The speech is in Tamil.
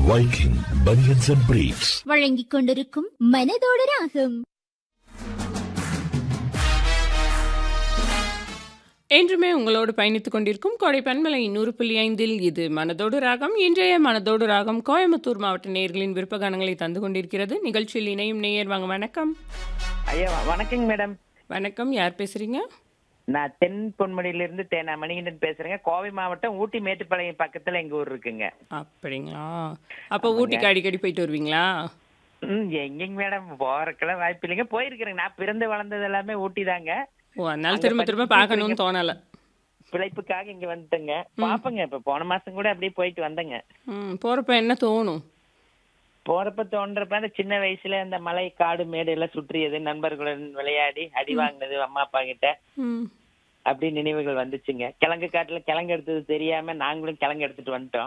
Viking Bunions and Briefs. வழங்கிக் கொண்டிருக்கும் மனதோடு ராகம் என்றுமே உங்களோடு பயணித்துக் கொண்டிருக்கும் கோடை பன்மலை நூறு புள்ளி ஐந்தில் இது மனதோடு ராகம் இன்றைய மனதோடு ராகம் கோயம்புத்தூர் மாவட்ட நேயர்களின் விருப்பகானங்களை தந்து கொண்டிருக்கிறது நிகழ்ச்சியில் இணையும் நேயர் வாங்க வணக்கம் ஐயா வ- வணக்கங்க மேடம் வணக்கம் யார் பேசுறீங்க நான் தென் பொன்முடியிலிருந்து தேனா மணிகண்டன் பேசுறேங்க கோவை மாவட்டம் ஊட்டி மேட்டுப்பாளையம் பக்கத்துல எங்க ஊர் இருக்குங்க அப்படிங்களா அப்போ ஊட்டிக்கு அடிக்கடி போயிட்டு வருவீங்களா ம் எங்கெங்க மேடம் போறக்கெல்லாம் வாய்ப்பு இல்லைங்க போயிருக்கிறேங்க நான் பிறந்து வளர்ந்தது எல்லாமே ஊட்டி தாங்க ஓ அதனால அங்க திரும்ப திரும்ப படிச்சுட்டு பார்க்கணும்னு இருக்கீங்க. தோணல பிழைப்புக்காக இங்க வந்துட்டேங்க பாப்பங்க இப்ப போன மாசம் கூட அப்படியே போயிட்டு வந்தேங்க ம் போறப்ப என்ன தோணும் போறப்ப தோன்றப்ப அந்த சின்ன வயசுல அந்த மலை காடு மேடு எல்லாம் சுற்றியது நண்பர்களுடன் விளையாடி அடி வாங்கினது அம்மா அப்பா கிட்ட ம் அப்படி நினைவுகள் வந்துச்சுங்க கிழங்கு காட்டுல கிழங்கு எடுத்தது தெரியாம நாங்களும் கிழங்கு எடுத்துட்டு வந்துட்டோம்